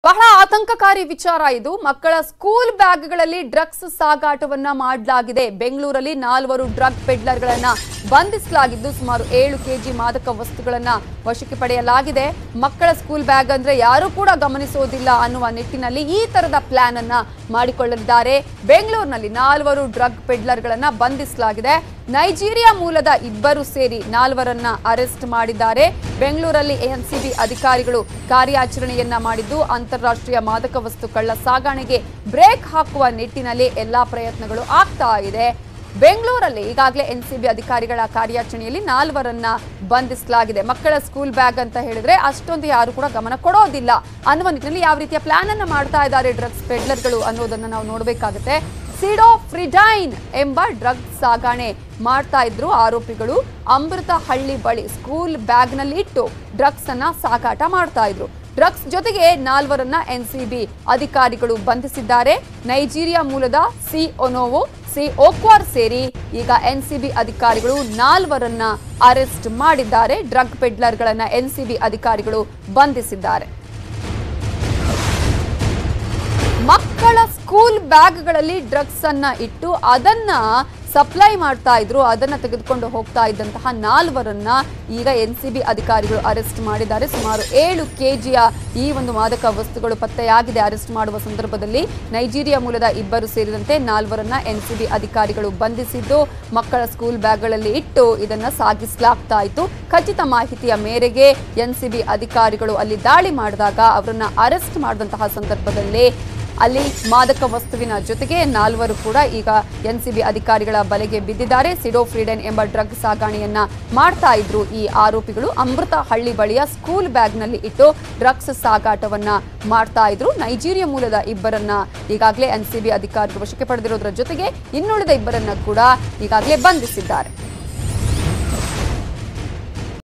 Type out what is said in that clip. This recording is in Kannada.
ಬಹಳ ಆತಂಕಕಾರಿ ವಿಚಾರ ಇದು ಮಕ್ಕಳ ಸ್ಕೂಲ್ ಬ್ಯಾಗ್ಗಳಲ್ಲಿ ಡ್ರಗ್ಸ್ ಸಾಗಾಟವನ್ನ ಮಾಡಲಾಗಿದೆ ಬೆಂಗಳೂರಲ್ಲಿ ನಾಲ್ವರು ಡ್ರಗ್ ಪೆಡ್ಲರ್ಗಳನ್ನ ಬಂಧಿಸಲಾಗಿದ್ದು ಸುಮಾರು ಏಳು ಕೆಜಿ ಮಾದಕ ವಸ್ತುಗಳನ್ನ ವಶಕ್ಕೆ ಪಡೆಯಲಾಗಿದೆ ಮಕ್ಕಳ ಸ್ಕೂಲ್ ಬ್ಯಾಗ್ ಅಂದ್ರೆ ಯಾರು ಕೂಡ ಗಮನಿಸೋದಿಲ್ಲ ಅನ್ನುವ ನಿಟ್ಟಿನಲ್ಲಿ ಈ ತರದ ಪ್ಲಾನ್ ಅನ್ನ ಮಾಡಿಕೊಳ್ಳಲಿದ್ದಾರೆ ಬೆಂಗಳೂರಿನಲ್ಲಿ ನಾಲ್ವರು ಡ್ರಗ್ ಪೆಡ್ಲರ್ಗಳನ್ನ ಬಂಧಿಸಲಾಗಿದೆ ನೈಜೀರಿಯಾ ಮೂಲದ ಇಬ್ಬರು ಸೇರಿ ನಾಲ್ವರನ್ನ ಅರೆಸ್ಟ್ ಮಾಡಿದ್ದಾರೆ ಬೆಂಗಳೂರಲ್ಲಿ ಎನ್ಸಿಬಿ ಅಧಿಕಾರಿಗಳು ಕಾರ್ಯಾಚರಣೆಯನ್ನ ಮಾಡಿದ್ದು ಅಂತಾರಾಷ್ಟ್ರೀಯ ಮಾದಕ ವಸ್ತು ಕಳ್ಳ ಸಾಗಾಣೆಗೆ ಬ್ರೇಕ್ ಹಾಕುವ ನಿಟ್ಟಿನಲ್ಲಿ ಎಲ್ಲಾ ಪ್ರಯತ್ನಗಳು ಆಗ್ತಾ ಇದೆ ಬೆಂಗಳೂರಲ್ಲಿ ಈಗಾಗಲೇ ಎನ್ಸಿಬಿ ಅಧಿಕಾರಿಗಳ ಕಾರ್ಯಾಚರಣೆಯಲ್ಲಿ ನಾಲ್ವರನ್ನ ಬಂಧಿಸಲಾಗಿದೆ ಮಕ್ಕಳ ಸ್ಕೂಲ್ ಬ್ಯಾಗ್ ಅಂತ ಹೇಳಿದ್ರೆ ಅಷ್ಟೊಂದು ಯಾರು ಕೂಡ ಗಮನ ಕೊಡೋದಿಲ್ಲ ಅನ್ನುವ ನಿಟ್ಟಿನಲ್ಲಿ ಯಾವ ರೀತಿಯ ಪ್ಲಾನ್ ಅನ್ನ ಮಾಡ್ತಾ ಇದ್ದಾರೆ ಡ್ರಗ್ಸ್ ಪೆಡ್ಲರ್ಗಳು ಅನ್ನೋದನ್ನ ನಾವು ನೋಡಬೇಕಾಗುತ್ತೆ ಸಿಡೋ ಫ್ರಿಡೈನ್ ಎಂಬ ಡ್ರಗ್ ಸಾಗಾಣೆ ಮಾಡ್ತಾ ಇದ್ರು ಆರೋಪಿಗಳು ಅಮೃತ ಹಳ್ಳಿ ಬಳಿ ಸ್ಕೂಲ್ ಬ್ಯಾಗ್ನಲ್ಲಿ ಇಟ್ಟು ಡ್ರಗ್ಸ್ ಅನ್ನ ಸಾಗಾಟ ಮಾಡ್ತಾ ಇದ್ರು ಡ್ರಗ್ಸ್ ಜೊತೆಗೆ ನಾಲ್ವರನ್ನ ಎನ್ಸಿಬಿ ಅಧಿಕಾರಿಗಳು ಬಂಧಿಸಿದ್ದಾರೆ ನೈಜೀರಿಯಾ ಮೂಲದ ಸಿ ಒನೋವೋ ಸಿ ಓಕ್ವಾರ್ ಸೇರಿ ಈಗ ಎನ್ಸಿಬಿ ಅಧಿಕಾರಿಗಳು ನಾಲ್ವರನ್ನ ಅರೆಸ್ಟ್ ಮಾಡಿದ್ದಾರೆ ಡ್ರಗ್ ಪೆಡ್ಲರ್ಗಳನ್ನ ಎನ್ಸಿಬಿ ಅಧಿಕಾರಿಗಳು ಬಂಧಿಸಿದ್ದಾರೆ ಮಕ್ಕಳ ಸ್ಕೂಲ್ ಬ್ಯಾಗ್ಗಳಲ್ಲಿ ಡ್ರಗ್ಸ್ ಅನ್ನ ಇಟ್ಟು ಅದನ್ನ ಸಪ್ಲೈ ಮಾಡ್ತಾ ಇದ್ರು ಅದನ್ನ ತೆಗೆದುಕೊಂಡು ಹೋಗ್ತಾ ಇದ್ದಂತಹ ನಾಲ್ವರನ್ನ ಈಗ ಎನ್ ಸಿ ಬಿ ಅಧಿಕಾರಿಗಳು ಅರೆಸ್ಟ್ ಮಾಡಿದ್ದಾರೆ ಸುಮಾರು ಏಳು ಕೆಜಿಯ ಈ ಒಂದು ಮಾದಕ ವಸ್ತುಗಳು ಪತ್ತೆಯಾಗಿದೆ ಅರೆಸ್ಟ್ ಮಾಡುವ ಸಂದರ್ಭದಲ್ಲಿ ನೈಜೀರಿಯಾ ಮೂಲದ ಇಬ್ಬರು ಸೇರಿದಂತೆ ನಾಲ್ವರನ್ನ ಎನ್ ಸಿ ಬಿ ಅಧಿಕಾರಿಗಳು ಬಂಧಿಸಿದ್ದು ಮಕ್ಕಳ ಸ್ಕೂಲ್ ಬ್ಯಾಗ್ಗಳಲ್ಲಿ ಇಟ್ಟು ಇದನ್ನ ಸಾಗಿಸಲಾಗ್ತಾ ಇತ್ತು ಖಚಿತ ಮಾಹಿತಿಯ ಮೇರೆಗೆ ಎನ್ ಸಿ ಬಿ ಅಧಿಕಾರಿಗಳು ಅಲ್ಲಿ ದಾಳಿ ಮಾಡಿದಾಗ ಅವರನ್ನ ಅರೆಸ್ಟ್ ಮಾಡಿದಂತಹ ಸಂದರ್ಭದಲ್ಲಿ ಅಲ್ಲಿ ಮಾದಕ ವಸ್ತುವಿನ ಜೊತೆಗೆ ನಾಲ್ವರು ಕೂಡ ಈಗ ಎನ್ಸಿಬಿ ಅಧಿಕಾರಿಗಳ ಬಲೆಗೆ ಬಿದ್ದಿದ್ದಾರೆ ಸಿಡೋ ಫ್ರೀಡನ್ ಎಂಬ ಡ್ರಗ್ ಸಾಗಾಣೆಯನ್ನ ಮಾಡ್ತಾ ಇದ್ರು ಈ ಆರೋಪಿಗಳು ಅಮೃತ ಹಳ್ಳಿ ಬಳಿಯ ಸ್ಕೂಲ್ ಬ್ಯಾಗ್ನಲ್ಲಿ ಇಟ್ಟು ಡ್ರಗ್ಸ್ ಸಾಗಾಟವನ್ನ ಮಾಡ್ತಾ ಇದ್ರು ನೈಜೀರಿಯಾ ಮೂಲದ ಇಬ್ಬರನ್ನ ಈಗಾಗಲೇ ಎನ್ಸಿಬಿ ಅಧಿಕಾರಿಗಳು ವಶಕ್ಕೆ ಪಡೆದಿರೋದ್ರ ಜೊತೆಗೆ ಇನ್ನುಳಿದ ಇಬ್ಬರನ್ನ ಕೂಡ ಈಗಾಗಲೇ ಬಂಧಿಸಿದ್ದಾರೆ